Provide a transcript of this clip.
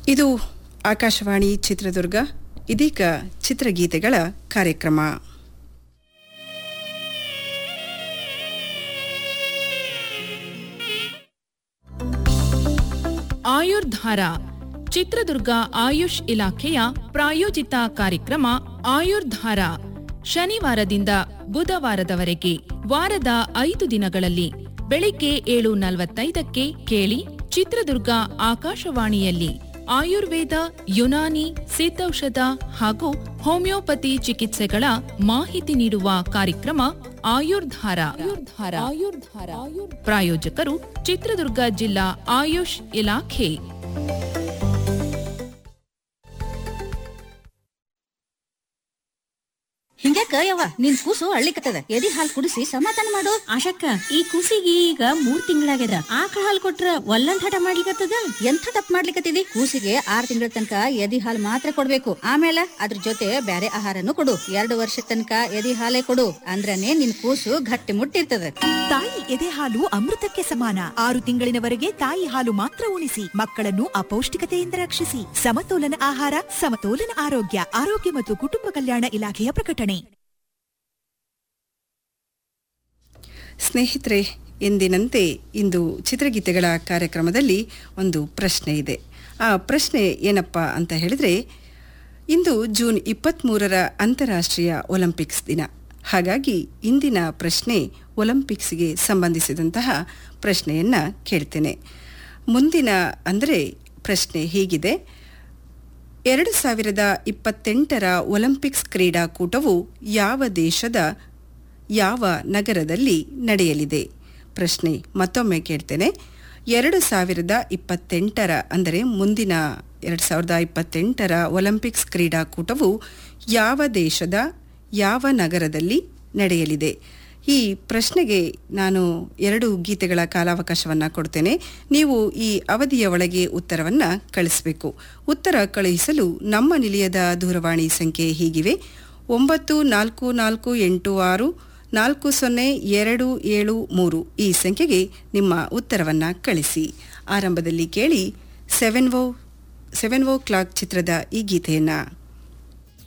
ಇದು ಆಕಾಶವಾಣಿ ಚಿತ್ರದುರ್ಗ ಇದೀಗ ಚಿತ್ರಗೀತೆಗಳ ಕಾರ್ಯಕ್ರಮ ಆಯುರ್ಧಾರ ಚಿತ್ರದುರ್ಗ ಆಯುಷ್ ಇಲಾಖೆಯ ಪ್ರಾಯೋಜಿತ ಕಾರ್ಯಕ್ರಮ ಆಯುರ್ಧಾರ ಶನಿವಾರದಿಂದ ಬುಧವಾರದವರೆಗೆ ವಾರದ ಐದು ದಿನಗಳಲ್ಲಿ ಬೆಳಿಗ್ಗೆ ಏಳು ನಲವತ್ತೈದಕ್ಕೆ ಕೇಳಿ ಚಿತ್ರದುರ್ಗ ಆಕಾಶವಾಣಿಯಲ್ಲಿ ಆಯುರ್ವೇದ ಯುನಾನಿ ಸಿದ್ಧೌಷಧ ಹಾಗೂ ಹೋಮಿಯೋಪತಿ ಚಿಕಿತ್ಸೆಗಳ ಮಾಹಿತಿ ನೀಡುವ ಕಾರ್ಯಕ್ರಮ ಆಯುರ್ಧಾರ ಆಯುರ್ಧಾರ ಆಯುರ್ಧಾರ ಪ್ರಾಯೋಜಕರು ಚಿತ್ರದುರ್ಗ ಜಿಲ್ಲಾ ಆಯುಷ್ ಇಲಾಖೆ ಹಿಂಗ್ಯಾಕ ಯವ್ವ ನಿನ್ ಕೂಸು ಅಳ್ಳಿಕತ್ತದ ಎದಿ ಹಾಲ್ ಕುಡಿಸಿ ಸಮಾಧಾನ ಮಾಡು ಆಶಕ್ಕ ಈ ಕೂಸಿಗೆ ಈಗ ಮೂರ್ ತಿಂಗಳಾಗ್ಯದ ಆಕಳ ಹಾಲ್ ಕೊಟ್ರ ಒಲ್ಲಂದ್ ಹಠ ಮಾಡ್ಲಿಕತ್ತದ ಎಂಥ ತಪ್ಪು ಮಾಡ್ಲಿಕತ್ತಿದಿ ಕೂಸಿಗೆ ಆರ್ ತಿಂಗಳ ತನಕ ಎದಿ ಹಾಲ್ ಮಾತ್ರ ಕೊಡ್ಬೇಕು ಆಮೇಲೆ ಅದ್ರ ಜೊತೆ ಬ್ಯಾರೆ ಆಹಾರನು ಕೊಡು ಎರಡು ವರ್ಷ ತನಕ ಎದಿ ಹಾಲೇ ಕೊಡು ಅಂದ್ರನೇ ನಿನ್ ಕೂಸು ಗಟ್ಟಿ ಮುಟ್ಟಿರ್ತದ ತಾಯಿ ಎದೆ ಹಾಲು ಅಮೃತಕ್ಕೆ ಸಮಾನ ಆರು ತಿಂಗಳಿನವರೆಗೆ ತಾಯಿ ಹಾಲು ಮಾತ್ರ ಉಣಿಸಿ ಮಕ್ಕಳನ್ನು ಅಪೌಷ್ಟಿಕತೆಯಿಂದ ರಕ್ಷಿಸಿ ಸಮತೋಲನ ಆಹಾರ ಸಮತೋಲನ ಆರೋಗ್ಯ ಆರೋಗ್ಯ ಮತ್ತು ಕುಟುಂಬ ಕಲ್ಯಾಣ ಇಲಾಖೆಯ ಪ್ರಕಟಣೆ ಸ್ನೇಹಿತರೆ ಎಂದಿನಂತೆ ಇಂದು ಚಿತ್ರಗೀತೆಗಳ ಕಾರ್ಯಕ್ರಮದಲ್ಲಿ ಒಂದು ಪ್ರಶ್ನೆ ಇದೆ ಆ ಪ್ರಶ್ನೆ ಏನಪ್ಪ ಅಂತ ಹೇಳಿದ್ರೆ ಇಂದು ಜೂನ್ ಇಪ್ಪತ್ತ್ಮೂರರ ಅಂತಾರಾಷ್ಟ್ರೀಯ ಒಲಿಂಪಿಕ್ಸ್ ದಿನ ಹಾಗಾಗಿ ಇಂದಿನ ಪ್ರಶ್ನೆ ಒಲಿಂಪಿಕ್ಸ್ಗೆ ಸಂಬಂಧಿಸಿದಂತಹ ಪ್ರಶ್ನೆಯನ್ನು ಕೇಳ್ತೇನೆ ಮುಂದಿನ ಅಂದರೆ ಪ್ರಶ್ನೆ ಹೀಗಿದೆ ಎರಡು ಸಾವಿರದ ಇಪ್ಪತ್ತೆಂಟರ ಒಲಿಂಪಿಕ್ಸ್ ಕ್ರೀಡಾಕೂಟವು ಯಾವ ದೇಶದ ಯಾವ ನಗರದಲ್ಲಿ ನಡೆಯಲಿದೆ ಪ್ರಶ್ನೆ ಮತ್ತೊಮ್ಮೆ ಕೇಳ್ತೇನೆ ಎರಡು ಸಾವಿರದ ಇಪ್ಪತ್ತೆಂಟರ ಅಂದರೆ ಮುಂದಿನ ಎರಡು ಸಾವಿರದ ಇಪ್ಪತ್ತೆಂಟರ ಒಲಿಂಪಿಕ್ಸ್ ಕ್ರೀಡಾಕೂಟವು ಯಾವ ದೇಶದ ಯಾವ ನಗರದಲ್ಲಿ ನಡೆಯಲಿದೆ ಈ ಪ್ರಶ್ನೆಗೆ ನಾನು ಎರಡು ಗೀತೆಗಳ ಕಾಲಾವಕಾಶವನ್ನು ಕೊಡ್ತೇನೆ ನೀವು ಈ ಅವಧಿಯ ಒಳಗೆ ಉತ್ತರವನ್ನು ಕಳಿಸಬೇಕು ಉತ್ತರ ಕಳುಹಿಸಲು ನಮ್ಮ ನಿಲಯದ ದೂರವಾಣಿ ಸಂಖ್ಯೆ ಹೀಗಿವೆ ಒಂಬತ್ತು ನಾಲ್ಕು ನಾಲ್ಕು ಎಂಟು ಆರು ನಾಲ್ಕು ಸೊನ್ನೆ ಎರಡು ಏಳು ಮೂರು ಈ ಸಂಖ್ಯೆಗೆ ನಿಮ್ಮ ಉತ್ತರವನ್ನು ಕಳಿಸಿ ಆರಂಭದಲ್ಲಿ ಕೇಳಿ seven o seven o'clock ಚಿತ್ರದ ಈ ಗೀತೆಯನ್ನು